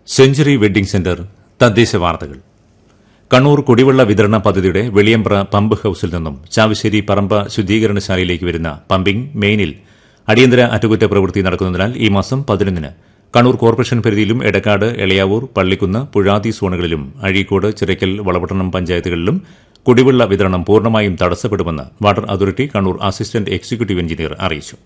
century wedding centre തദ്ദേശ വാർത്തകൾ കണ്ണൂർ കുടിവെള്ള വിതരണ പദ്ധതിയുടെ വെളിയമ്പ്ര പമ്പ് ഹൌസിൽ നിന്നും ചാവശ്ശേരി പറമ്പ ശുദ്ധീകരണശാലയിലേക്ക് വരുന്ന പമ്പിംഗ് മെയിനിൽ അടിയന്തര അറ്റകുറ്റപ്രവൃത്തി നടക്കുന്നതിനാൽ ഈ മാസം പതിനൊന്നിന് കണ്ണൂർ കോർപ്പറേഷൻ പരിധിയിലും എടക്കാട് എളയാവൂർ പള്ളിക്കുന്ന് പുഴാതി സോണുകളിലും അഴീക്കോട് ചിറയ്ക്കൽ വളപട്ടണം പഞ്ചായത്തുകളിലും കുടിവെള്ള വിതരണം പൂർണ്ണമായും തടസ്സപ്പെടുമെന്ന് water authority Kannur assistant executive engineer അറിയിച്ചു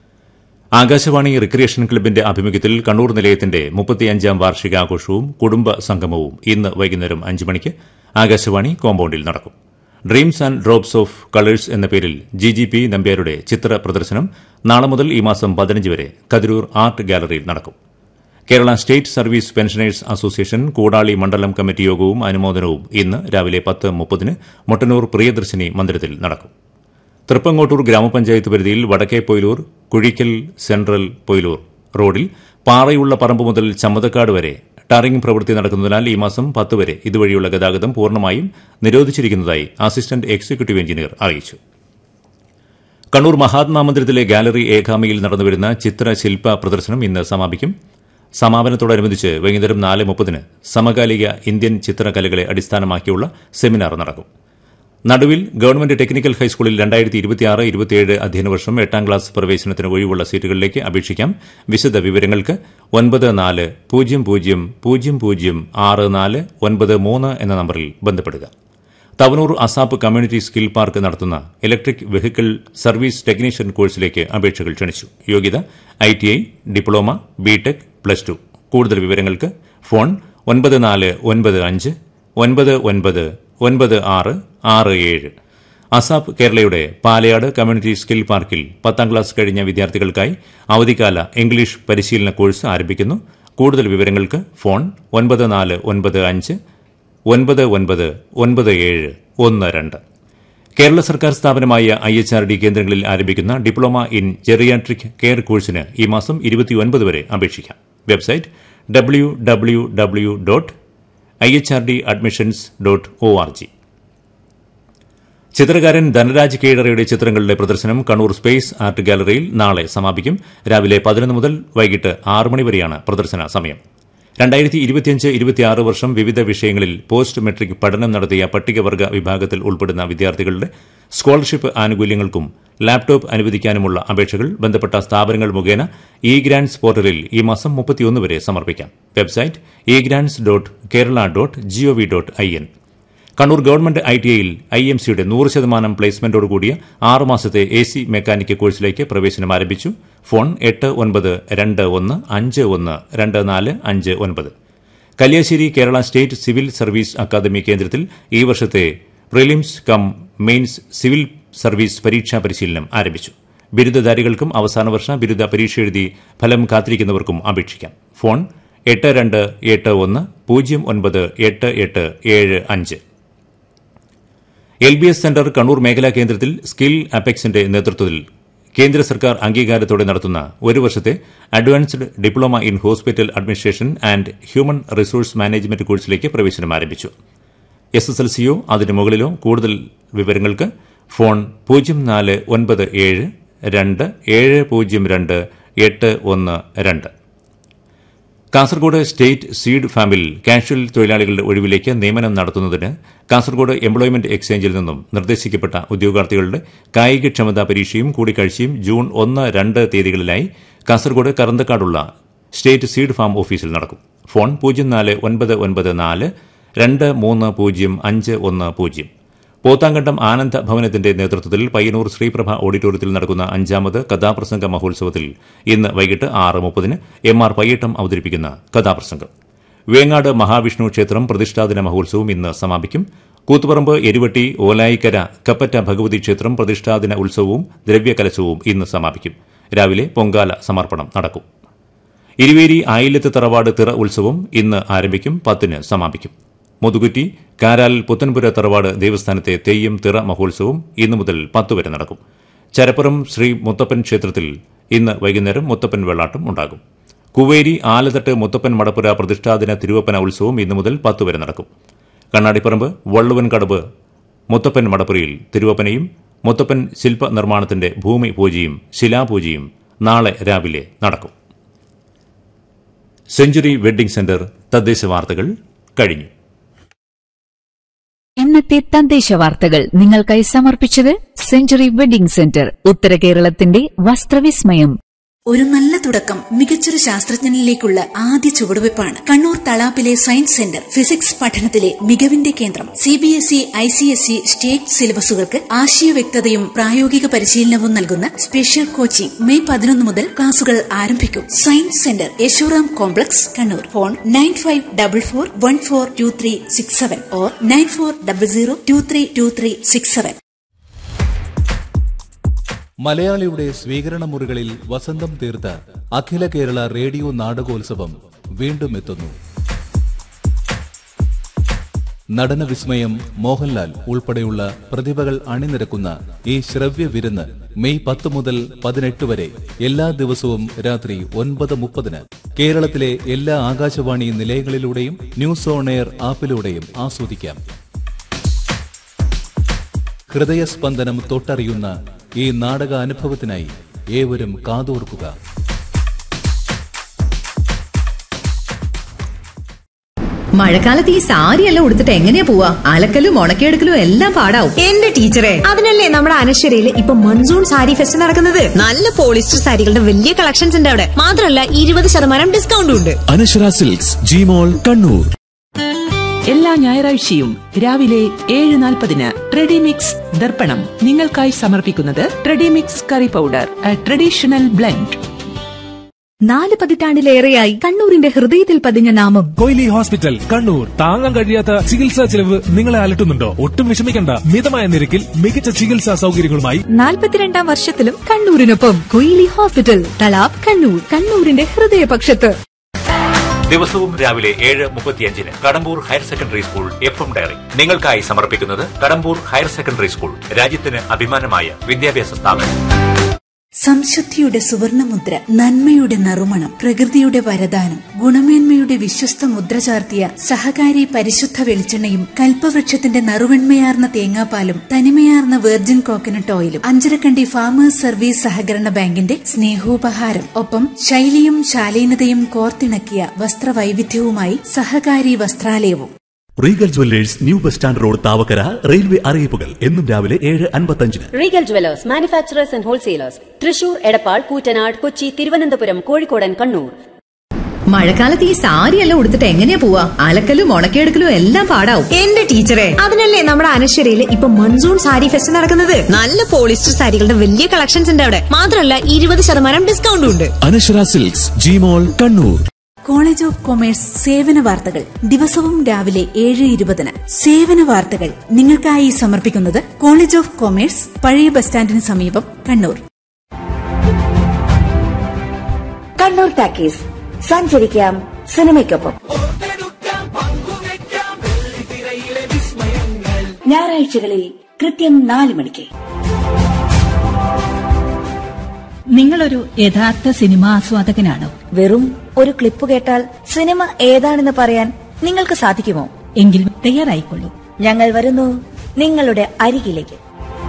ആകാശവാണി റിക്രിയേഷൻ ക്ലബിന്റെ ആഭിമുഖ്യത്തിൽ കണ്ണൂർ നിലയത്തിന്റെ മുപ്പത്തിയഞ്ചാം വാർഷികാഘോഷവും കുടുംബ സംഗമവും ഇന്ന് വൈകുന്നേരം അഞ്ച് മണിക്ക് ആകാശവാണി കോമ്പൌണ്ടിൽ നടക്കും dreams and drops of colours എന്ന പേരിൽ ജി ജി പി നമ്പ്യാരുടെ ചിത്ര പ്രദർശനം നാളെ മുതൽ ഈ മാസം പതിനഞ്ച് വരെ കതിരൂർ ആർട്ട് ഗാലറിയിൽ നടക്കും Kerala state service pensioners association Koodali മണ്ഡലം കമ്മിറ്റി യോഗവും അനുമോദനവും ഇന്ന് രാവിലെ പത്ത് മുപ്പതിന് മൊട്ടന്നൂർ പ്രിയദർശിനി മന്ദിരത്തിൽ നടക്കും തൃപ്പങ്ങോട്ടൂർ ഗ്രാമപഞ്ചായത്ത് പരിധിയിൽ വടക്കേ പൊയിലൂർ കുഴിക്കൽ സെൻട്രൽ പൊയിലൂർ റോഡിൽ പാറയുള്ള പറമ്പ് മുതൽ ചമ്മതക്കാട് വരെ ടാറിംഗ് പ്രവൃത്തി നടക്കുന്നതിനാൽ ഈ മാസം പത്ത് വരെ ഇതുവഴിയുള്ള ഗതാഗതം പൂർണ്ണമായും നിരോധിച്ചിരിക്കുന്നതായി അസിസ്റ്റന്റ് എക്സിക്യൂട്ടീവ് എഞ്ചിനീയർ അറിയിച്ചു കണ്ണൂർ മഹാത്മാ മന്ദിരത്തിലെ ഗാലറി ഏകാമയിൽ നടന്നുവരുന്ന ചിത്രശില്പ പ്രദർശനം ഇന്ന് സമാപിക്കും സമാപനത്തോടനുബന്ധിച്ച് വൈകുന്നേരം നാല് മുപ്പതിന് സമകാലിക ഇന്ത്യൻ ചിത്രകലകളെ അടിസ്ഥാനമാക്കിയുള്ള സെമിനാർ നടക്കും നടുവിൽ ഗവൺമെന്റ് ടെക്നിക്കൽ ഹൈസ്കൂളിൽ രണ്ടായിരത്തി ഇരുപത്തിയാറ് ഇരുപത്തിയേഴ് അധ്യയന വർഷം എട്ടാം ക്ലാസ് പ്രവേശനത്തിന് ഒഴിവുള്ള സീറ്റുകളിലേക്ക് അപേക്ഷിക്കാം വിശദ വിവരങ്ങൾക്ക് ഒൻപത് നാല് പൂജ്യം പൂജ്യം പൂജ്യം പൂജ്യം ആറ് നാല് ഒൻപത് മൂന്ന് എന്ന നമ്പറിൽ ബന്ധപ്പെടുക Thavanur ASAP community skill park നടത്തുന്ന ഇലക്ട്രിക് വെഹിക്കിൾ സർവീസ് ടെക്നീഷ്യൻ കോഴ്സിലേക്ക് അപേക്ഷകൾ ക്ഷണിച്ചു യോഗ്യത I T I diploma B Tech plus two കൂടുതൽ വിവരങ്ങൾക്ക് ഫോൺ ഒൻപത് നാല് ഒൻപത് അഞ്ച് ഒൻപത് ഒൻപത് ഒൻപത് ആറ് ആറ് ഏഴ് അസാപ്പ് കേരളയുടെ പാലയാട് കമ്മ്യൂണിറ്റി സ്കിൽ പാർക്കിൽ പത്താം ക്ലാസ് കഴിഞ്ഞ വിദ്യാർത്ഥികൾക്കായി അവധിക്കാല ഇംഗ്ലീഷ് പരിശീലന കോഴ്സ് ആരംഭിക്കുന്നു കൂടുതൽ വിവരങ്ങൾക്ക് ഫോൺ ഒൻപത് നാല് ഒൻപത് അഞ്ച് ഒൻപത് ഒൻപത് ഒൻപത് ഏഴ് ഒന്ന് രണ്ട് കേരള സർക്കാർ സ്ഥാപനമായ ഐ എച്ച് ആർ ഡി കേന്ദ്രങ്ങളിൽ ആരംഭിക്കുന്ന ഡിപ്ലോമ ഇൻ ജെറിയാട്രിക് കെയർ കോഴ്സിന് ഈ മാസം ഇരുപത്തിയൊൻപത് വരെ അപേക്ഷിക്കാം website W W W dot I H R D admissions dot O R G ചിത്രകാരൻ ധനരാജ് കേഴറയുടെ ചിത്രങ്ങളുടെ പ്രദർശനം കണ്ണൂർ സ്പേസ് ആർട്ട് ഗാലറിയിൽ നാളെ സമാപിക്കും രാവിലെ പതിനൊന്ന് മുതൽ വൈകിട്ട് ആറ് മണി വരെയാണ് പ്രദർശന സമയം രണ്ടായിരത്തി ഇരുപത്തിയഞ്ച് ഇരുപത്തിയാറ് വർഷം വിവിധ വിഷയങ്ങളിൽ പോസ്റ്റ് മെട്രിക് പഠനം നടത്തിയ പട്ടികവർഗ വിഭാഗത്തിൽ ഉൾപ്പെടുന്ന വിദ്യാർത്ഥികളുടെ സ്കോളർഷിപ്പ് ആനുകൂല്യങ്ങൾക്കും ലാപ്ടോപ്പ് അനുവദിക്കാനുമുള്ള അപേക്ഷകൾ ബന്ധപ്പെട്ട സ്ഥാപനങ്ങൾ മുഖേന ഇ ഗ്രാൻസ് പോർട്ടലിൽ ഈ മാസം മുപ്പത്തിയൊന്ന് വരെ സമർപ്പിക്കാം website e grants dot Kerala dot G O V dot I N Kannur government I T ഐയിൽ ഐ എം സിയുടെ നൂറ് ശതമാനം പ്ലേസ്മെന്റോട് കൂടിയ ആറ് മാസത്തെ എ സി മെക്കാനിക് കോഴ്സിലേക്ക് പ്രവേശനം ആരംഭിച്ചു ഫോൺ എട്ട് ഒൻപത് രണ്ട് ഒന്ന് അഞ്ച് ഒന്ന് രണ്ട് നാല് അഞ്ച് ഒൻപത് Kalliasseri Kerala state civil service academy കേന്ദ്രത്തിൽ ഈ വർഷത്തെ prelims cum mains civil service പരീക്ഷാ പരിശീലനം ആരംഭിച്ചു ബിരുദധാരികൾക്കും അവസാന വർഷ ബിരുദ പരീക്ഷ എഴുതി ഫലം കാത്തിരിക്കുന്നവർക്കും അപേക്ഷിക്കാം ഫോൺ എട്ട് രണ്ട് എട്ട് ഒന്ന് പൂജ്യം ഒൻപത് എട്ട് എട്ട് ഏഴ് അഞ്ച് L B S centre Kannur മേഖലാ കേന്ദ്രത്തിൽ സ്കിൽ അപെക്സിന്റെ നേതൃത്വത്തിൽ കേന്ദ്ര സർക്കാർ അംഗീകാരത്തോടെ നടത്തുന്ന ഒരു വർഷത്തെ advanced diploma in hospital administration and human resource management കോഴ്സിലേക്ക് പ്രവേശനം ആരംഭിച്ചു എസ് എസ് എൽ സിയോ അതിന് മുകളിലോ കൂടുതൽ വിവരങ്ങൾക്ക് ഫോൺ പൂജ്യം നാല് ഒൻപത് ഏഴ് രണ്ട് ഏഴ് പൂജ്യം രണ്ട് എട്ട് ഒന്ന് രണ്ട് കാസർഗോഡ് സ്റ്റേറ്റ് സീഡ് ഫാമിൽ കാഷ്വൽ തൊഴിലാളികളുടെ ഒഴിവിലേക്ക് നിയമനം നടത്തുന്നതിന് കാസർഗോഡ് എംപ്ലോയ്മെന്റ് എക്സ്ചേഞ്ചിൽ നിന്നും നിർദ്ദേശിക്കപ്പെട്ട ഉദ്യോഗാർത്ഥികളുടെ കായികക്ഷമതാ പരീക്ഷയും കൂടിക്കാഴ്ചയും ജൂൺ ഒന്ന് രണ്ട് തീയതികളിലായി കാസർഗോഡ് കറന്തക്കാടുള്ള സ്റ്റേറ്റ് സീഡ് ഫാം ഓഫീസിൽ നടക്കും ഫോൺ പൂജ്യം നാല് ഒൻപത് ഒൻപത് നാല് രണ്ട് മൂന്ന് പൂജ്യം അഞ്ച് ഒന്ന് പൂജ്യം പോത്താങ്കണ്ടം ആനന്ദ ഭവനത്തിന്റെ നേതൃത്വത്തിൽ പയ്യന്നൂർ ശ്രീപ്രഭ ഓഡിറ്റോറിയത്തിൽ നടക്കുന്ന അഞ്ചാമത് കഥാപ്രസംഗ മഹോത്സവത്തിൽ ഇന്ന് വൈകിട്ട് ആറ് മുപ്പതിന് എം ആർ പയ്യട്ടം അവതരിപ്പിക്കുന്ന കഥാപ്രസംഗം വേങ്ങാട് മഹാവിഷ്ണു ക്ഷേത്രം പ്രതിഷ്ഠാദിന മഹോത്സവം ഇന്ന് സമാപിക്കും കൂത്തുപറമ്പ് എരുവട്ടി ഓലായിക്കര കപ്പറ്റ ഭഗവതി ക്ഷേത്രം പ്രതിഷ്ഠാദിന ഉത്സവവും ദ്രവ്യകലശവും ഇന്ന് സമാപിക്കും രാവിലെ പൊങ്കാല സമർപ്പണം നടക്കും ഇരുവേരി ആയില്യത്ത് തറവാട് തിറ ഉത്സവം ഇന്ന് ആരംഭിക്കും പത്തിന് സമാപിക്കും മുതുകുറ്റി കാരാൽ പുത്തൻപുര തറവാട് ദേവസ്ഥാനത്തെ തെയ്യം തിറ മഹോത്സവം ഇന്നു മുതൽ പത്ത് വരെ നടക്കും ചരപ്പുറം ശ്രീ മുത്തപ്പൻ ക്ഷേത്രത്തിൽ ഇന്ന് വൈകുന്നേരം മുത്തപ്പൻ വെള്ളാട്ടം ഉണ്ടാകും കുവേരി ആലത്തട്ട് മുത്തപ്പൻ മടപ്പുര പ്രതിഷ്ഠാദിന തിരുവപ്പന ഉത്സവം ഇന്നു മുതൽ പത്ത് വരെ നടക്കും കണ്ണാടിപ്പറമ്പ് വള്ളുവൻ കടവ് മുത്തപ്പൻ മടപ്പുരയിൽ തിരുവപ്പനയും മുത്തപ്പൻ ശില്പ നിർമ്മാണത്തിന്റെ ഭൂമി പൂജയും ശിലാപൂജയും നാളെ രാവിലെ നടക്കും സെഞ്ചുറി വെഡ്ഡിംഗ് സെന്റർ തദ്ദേശ വാർത്തകൾ കഴിഞ്ഞു ഇന്നത്തെ തദ്ദേശ വാർത്തകൾ നിങ്ങൾക്കായി സമർപ്പിച്ചത് സെഞ്ചുറി വെഡിംഗ് സെന്റർ ഉത്തര കേരളത്തിന്റെ വസ്ത്രവിസ്മയം ഒരു നല്ല തുടക്കം മികച്ചൊരു ശാസ്ത്രജ്ഞനിലേക്കുള്ള ആദ്യ ചുവടുവയ്പ്പാണ് കണ്ണൂർ തളാപ്പിലെ സയൻസ് സെന്റർ ഫിസിക്സ് പഠനത്തിലെ മികവിന്റെ കേന്ദ്രം C B S E I C S E state സിലബസുകൾക്ക് ആശയ വ്യക്തതയും പ്രായോഗിക പരിശീലനവും നൽകുന്ന സ്പെഷ്യൽ കോച്ചിംഗ് മെയ് പതിനൊന്ന് മുതൽ ക്ലാസുകൾ ആരംഭിക്കും science centre Yashoram complex Kannur phone nine five double four one four two three six seven or nine four double zero two three two three six seven മലയാളിയുടെ സ്വീകരണ മുറികളിൽ വസന്തം തീർത്ത അഖില കേരള റേഡിയോ നാടകോത്സവം വീണ്ടും എത്തുന്നു നടന വിസ്മയം മോഹൻലാൽ ഉൾപ്പെടെയുള്ള പ്രതിഭകൾ അണിനിരക്കുന്ന ഈ ശ്രവ്യ വിരുന്ന് മെയ് പത്ത് മുതൽ പതിനെട്ട് വരെ എല്ലാ ദിവസവും രാത്രി ഒൻപത് മുപ്പതിന് കേരളത്തിലെ എല്ലാ ആകാശവാണി നിലയങ്ങളിലൂടെയും ന്യൂസ് ഓൺ എയർ ആപ്പിലൂടെയും ആസ്വദിക്കാം ഹൃദയസ്പന്ദനം തൊട്ടറിയുന്ന ഈ നാടക അനുഭവത്തിനായി ഏവരും കാതോർക്കുക മഴക്കാലത്ത് ഈ സാരിയെല്ലാം ഉടുത്തിട്ട് എങ്ങനെയാ പോവാ അലക്കലും ഉണക്കിയെടുക്കലും എല്ലാം പാടാവും എന്റെ ടീച്ചറെ അതിനല്ലേ നമ്മുടെ അനശ്വരയിൽ ഇപ്പൊ മൺസൂൺ സാരി ഫെസ്റ്റ് നടക്കുന്നത് നല്ല പോളിസ്റ്റർ സാരികളുടെ വലിയ കളക്ഷൻസ് ഉണ്ട് അവിടെ മാത്രമല്ല ഇരുപത് ശതമാനം ഡിസ്കൗണ്ടും ഉണ്ട് അനശ്വര സിൽക്സ് ജിമോൾ കണ്ണൂർ എല്ലാ ഞായറാഴ്ചയും രാവിലെ ഏഴ് നാൽപ്പതിന് ട്രെഡിമിക്സ് ദർപ്പണം നിങ്ങൾക്കായി സമർപ്പിക്കുന്നത് Tredimix curry powder a traditional blend നാല് പതിറ്റാണ്ടിലേറെയായി കണ്ണൂരിന്റെ ഹൃദയത്തിൽ പതിഞ്ഞ നാമം കൊയിലി ഹോസ്പിറ്റൽ കണ്ണൂർ താങ്ങാൻ കഴിയാത്ത ചികിത്സാ ചെലവ് നിങ്ങളെ അലട്ടുന്നുണ്ടോ ഒട്ടും വിഷമിക്കണ്ട മിതമായ നിരക്കിൽ മികച്ച ചികിത്സാ സൗകര്യങ്ങളുമായി നാൽപ്പത്തിരണ്ടാം വർഷത്തിലും കണ്ണൂരിനൊപ്പം കൊയിലി ഹോസ്പിറ്റൽ തലാബ് കണ്ണൂർ കണ്ണൂരിന്റെ ഹൃദയപക്ഷത്ത് ദിവസവും രാവിലെ ഏഴ് മുപ്പത്തിയഞ്ചിന് Kadambur higher secondary school F M diary നിങ്ങൾക്കായി സമർപ്പിക്കുന്നത് കടമ്പൂർ ഹയർ സെക്കൻഡറി സ്കൂൾ രാജ്യത്തിന് അഭിമാനമായ വിദ്യാഭ്യാസ സ്ഥാപനം സംശുദ്ധിയുടെ സുവർണമുദ്ര നന്മയുടെ നറുമണം പ്രകൃതിയുടെ വരദാനം ഗുണമേന്മയുടെ വിശ്വസ്ത മുദ്ര ചാർത്തിയ സഹകാരി പരിശുദ്ധ വെളിച്ചെണ്ണയും കൽപ്പവൃക്ഷത്തിന്റെ നറുവെണ്മയാർന്ന തേങ്ങാപ്പാലും തനിമയാർന്ന വെർജിൻ കോക്കനട്ട് ഓയിലും അഞ്ചരക്കണ്ടി ഫാമേഴ്സ് സർവീസ് സഹകരണ ബാങ്കിന്റെ സ്നേഹോപഹാരം ഒപ്പം ശൈലിയും ശാലീനതയും കോർത്തിണക്കിയ വസ്ത്രവൈവിധ്യവുമായി സഹകാരി വസ്ത്രാലയവും Regal jewellers new bus stand road Thavakkara railway അറിയിപ്പുകൾ എന്നും രാവിലെ ഏഴ് അൻപത്തഞ്ചിന് Regal jewellers manufacturers and wholesalers Thrissur Edappal Koottanad Kochi Thiruvananthapuram കോഴിക്കോടൻ കണ്ണൂർ മഴക്കാലത്ത് ഈ സാരിയെല്ലാം ഉടുത്തിട്ട് എങ്ങനെയാ പോവാ അലക്കലും ഉണക്കിയെടുക്കലും എല്ലാം പാടാവും എന്റെ ടീച്ചറെ അതിനല്ലേ നമ്മുടെ അനശ്വരയിൽ ഇപ്പൊ മൺസൂൺ സാരി ഫെസ്റ്റ് നടക്കുന്നത് നല്ല പോളിസ്റ്റർ സാരികളുടെ വലിയ കളക്ഷൻസ് ഉണ്ട് അവിടെ മാത്രമല്ല ഇരുപത് ശതമാനം ഡിസ്കൗണ്ടും ഉണ്ട് Anaswara silks Jimol Kannur college of commerce സേവന വാർത്തകൾ ദിവസവും രാവിലെ ഏഴ് ഇരുപതിന് സേവന വാർത്തകൾ നിങ്ങൾക്കായി സമർപ്പിക്കുന്നത് കോളേജ് ഓഫ് കൊമേഴ്സ് പഴയ ബസ് സ്റ്റാൻഡിന് സമീപം കണ്ണൂർ കണ്ണൂർ ടാക്കീസ് സഞ്ചരിക്കാം സിനിമയ്ക്കൊപ്പം ഞായറാഴ്ചകളിൽ കൃത്യം നാല് മണിക്ക് നിങ്ങളൊരു യഥാർത്ഥ സിനിമാ ആസ്വാദകനാണോ വെറും ഒരു ക്ലിപ്പ് കേട്ടാൽ സിനിമ ഏതാണെന്ന് പറയാൻ നിങ്ങൾക്ക് സാധിക്കുമോ എങ്കിൽ തയ്യാറായിക്കൊള്ളൂ ഞങ്ങൾ വരുന്നു നിങ്ങളുടെ അരികിലേക്ക്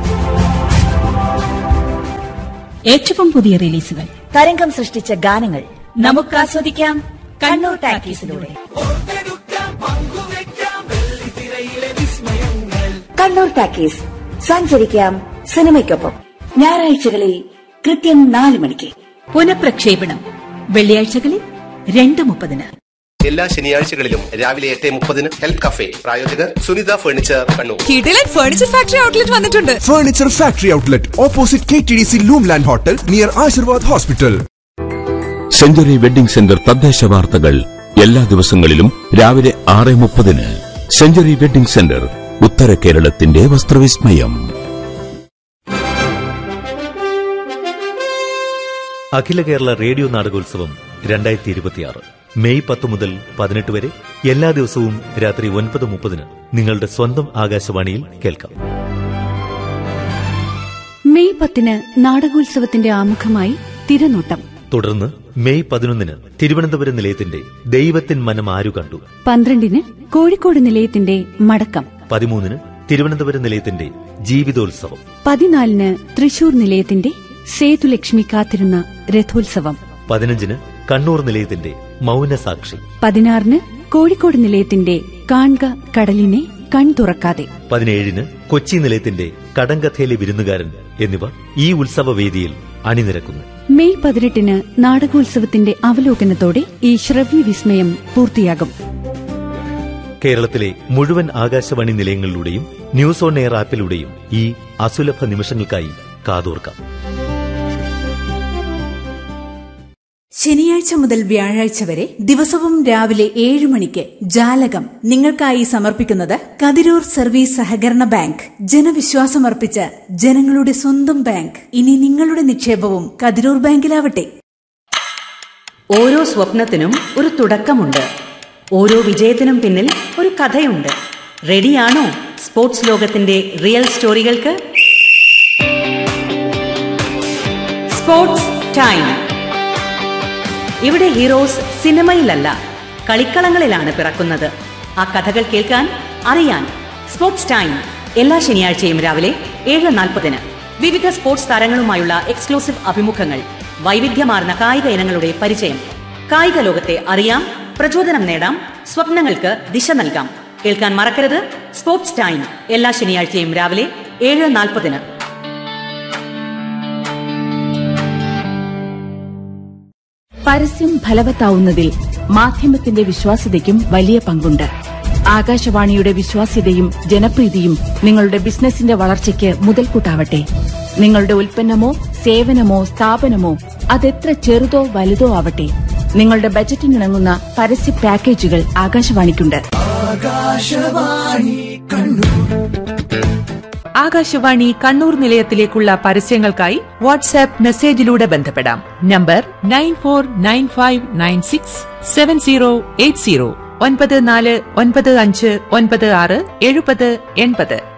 ഏറ്റവും പുതിയ റിലീസുകൾ തരംഗം സൃഷ്ടിച്ച ഗാനങ്ങൾ നമുക്ക് ആസ്വദിക്കാം കണ്ണൂർ ടാക്കീസിലൂടെ കണ്ണൂർ ടാക്കീസ് സഞ്ചരിക്കാം സിനിമയ്ക്കൊപ്പം ഞായറാഴ്ചകളിൽ കൃത്യം നാല് മണിക്ക് പുനഃപ്രക്ഷേപണം വെള്ളിയാഴ്ചകളിൽ രണ്ട് മുപ്പതിന് എല്ലാ ശനിയാഴ്ചകളിലും രാവിലെ എട്ട് മുപ്പതിന് ഹെൽത്ത് കഫേ പ്രായോജകർ സുനിത ഫർണിച്ചർ കണ്ണൂർ കിടിലൻ ഫർണിച്ചർ ഫാക്ടറി ഔട്ട്ലെറ്റ് വന്നിട്ടുണ്ട് furniture factory outlet opposite K T D C Loomland hotel near Ashirvad hospital century wedding centre തദ്ദേശ വാർത്തകൾ എല്ലാ ദിവസങ്ങളിലും രാവിലെ ആറ് മുപ്പതിന് സെഞ്ചുറി വെഡിംഗ് സെന്റർ ഉത്തര കേരളത്തിന്റെ വസ്ത്രവിസ്മയം അഖില കേരള റേഡിയോ നാടകോത്സവം രണ്ടായിരത്തി ഇരുപത്തിയാറ് മെയ് പത്ത് മുതൽ പതിനെട്ട് വരെ എല്ലാ ദിവസവും രാത്രി ഒൻപത് മുപ്പതിന് നിങ്ങളുടെ സ്വന്തം ആകാശവാണിയിൽ കേൾക്കാം മെയ് പത്തിന് നാടകോത്സവത്തിന്റെ ആമുഖമായി തിരനോട്ടം തുടർന്ന് മെയ് പതിനൊന്നിന് തിരുവനന്തപുരം നിലയത്തിന്റെ ദൈവത്തിൻ മനം ആരു കണ്ടു പന്ത്രണ്ടിന് കോഴിക്കോട് നിലയത്തിന്റെ മടക്കം പതിമൂന്നിന് തിരുവനന്തപുരം നിലയത്തിന്റെ ജീവിതോത്സവം പതിനാലിന് തൃശൂർ നിലയത്തിന്റെ സേതുലക്ഷ്മി കാത്തിരുന്ന രഥോത്സവം പതിനഞ്ചിന് കണ്ണൂർ നിലയത്തിന്റെ മൗനസാക്ഷി പതിനാറിന് കോഴിക്കോട് നിലയത്തിന്റെ കാൺക കടലിനെ കൺ തുറക്കാതെ പതിനേഴിന് കൊച്ചി നിലയത്തിന്റെ കടങ്കഥയിലെ വിരുന്നുകാരൻ എന്നിവ ഈ ഉത്സവവേദിയിൽ അണിനിരക്കുന്നു മെയ് പതിനെട്ടിന് നാടകോത്സവത്തിന്റെ അവലോകനത്തോടെ ഈ ശ്രവ്യ വിസ്മയം പൂർത്തിയാകും കേരളത്തിലെ മുഴുവൻ ആകാശവാണി നിലയങ്ങളിലൂടെയും ന്യൂസ് ഓൺ എയർ ആപ്പിലൂടെയും ഈ അസുലഭ നിമിഷങ്ങൾക്കായി കാതോർക്കാം ശനിയാഴ്ച മുതൽ വ്യാഴാഴ്ച വരെ ദിവസവും രാവിലെ ഏഴ് മണിക്ക് ജാലകം നിങ്ങൾക്കായി സമർപ്പിക്കുന്നത് കതിരൂർ സർവീസ് സഹകരണ ബാങ്ക് ജനവിശ്വാസമർപ്പിച്ച ജനങ്ങളുടെ സ്വന്തം ബാങ്ക് ഇനി നിങ്ങളുടെ നിക്ഷേപവും കതിരൂർ ബാങ്കിലാവട്ടെ ഓരോ സ്വപ്നത്തിനും ഒരു തുടക്കമുണ്ട് ഓരോ വിജയത്തിനും പിന്നിൽ ഒരു കഥയുണ്ട് റെഡിയാണോ സ്പോർട്സ് ലോകത്തിന്റെ റിയൽ സ്റ്റോറികൾക്ക് സ്പോർട്സ് ടൈം ഇവിടെ ഹീറോസ് സിനിമയിലല്ല കളിക്കളങ്ങളിലാണ് പിറക്കുന്നത് ആ കഥകൾ കേൾക്കാൻ അറിയാൻ സ്പോർട്സ് ടൈം എല്ലാ ശനിയാഴ്ചയും രാവിലെ ഏഴ് നാൽപ്പതിന് വിവിധ സ്പോർട്സ് താരങ്ങളുമായുള്ള എക്സ്ക്ലൂസീവ് അഭിമുഖങ്ങൾ വൈവിധ്യമാർന്ന കായിക ഇനങ്ങളുടെ പരിചയം കായിക ലോകത്തെ അറിയാം പ്രചോദനം നേടാം സ്വപ്നങ്ങൾക്ക് ദിശ നൽകാം കേൾക്കാൻ മറക്കരുത് സ്പോർട്സ് ടൈം എല്ലാ ശനിയാഴ്ചയും രാവിലെ ഏഴ് നാൽപ്പതിന് പരസ്യം ഫലവത്താവുന്നതിൽ മാധ്യമത്തിന്റെ വിശ്വാസ്യതയ്ക്കും വലിയ പങ്കുണ്ട് ആകാശവാണിയുടെ വിശ്വാസ്യതയും ജനപ്രീതിയും നിങ്ങളുടെ ബിസിനസിന്റെ വളർച്ചയ്ക്ക് മുതൽക്കൂട്ടാവട്ടെ നിങ്ങളുടെ ഉൽപ്പന്നമോ സേവനമോ സ്ഥാപനമോ അതെത്ര ചെറുതോ വലുതോ ആവട്ടെ നിങ്ങളുടെ ബജറ്റിനിണങ്ങുന്ന പരസ്യ പാക്കേജുകൾ ആകാശവാണിക്കുണ്ട് ആകാശവാണി കണ്ണൂർ നിലയത്തിലേക്കുള്ള പരസ്യങ്ങൾക്കായി വാട്സാപ്പ് മെസ്സേജിലൂടെ ബന്ധപ്പെടാം number nine four nine five nine six seven zero eight zero ഒൻപത് നാല് ഒൻപത് അഞ്ച് ഒൻപത് ആറ് എഴുപത് എൺപത്